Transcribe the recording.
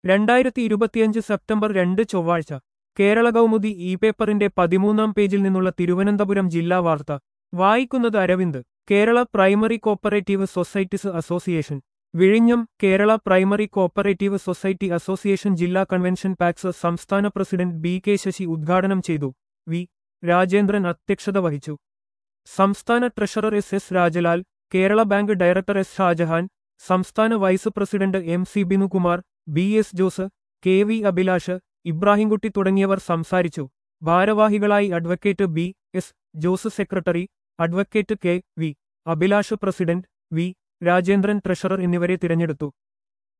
രണ്ടായിരത്തി ഇരുപത്തിയഞ്ച് സെപ്റ്റംബർ രണ്ട് ചൊവ്വാഴ്ച കേരള കൗമുദി ഇ പേപ്പറിന്റെ പതിമൂന്നാം പേജിൽ നിന്നുള്ള തിരുവനന്തപുരം ജില്ലാ വാർത്ത വായിക്കുന്നത് Aravind Kerala primary cooperative societies association വിഴിഞ്ഞം Kerala primary cooperative society association ജില്ലാ കൺവെൻഷൻ പാക്സ് സംസ്ഥാന പ്രസിഡന്റ് ബി കെ ശശി ഉദ്ഘാടനം ചെയ്തു വി രാജേന്ദ്രൻ അധ്യക്ഷത വഹിച്ചു സംസ്ഥാന treasurer S S Rajalal Kerala bank director S Shajahan സംസ്ഥാന vice president M C Binukumar B S Jose K V Abhilash Ibrahimkutty തുടങ്ങിയവർ സംസാരിച്ചു ഭാരവാഹികളായി advocate B S Jose secretary advocate K V Abhilash president V Rajendran treasurer എന്നിവരെ തിരഞ്ഞെടുത്തു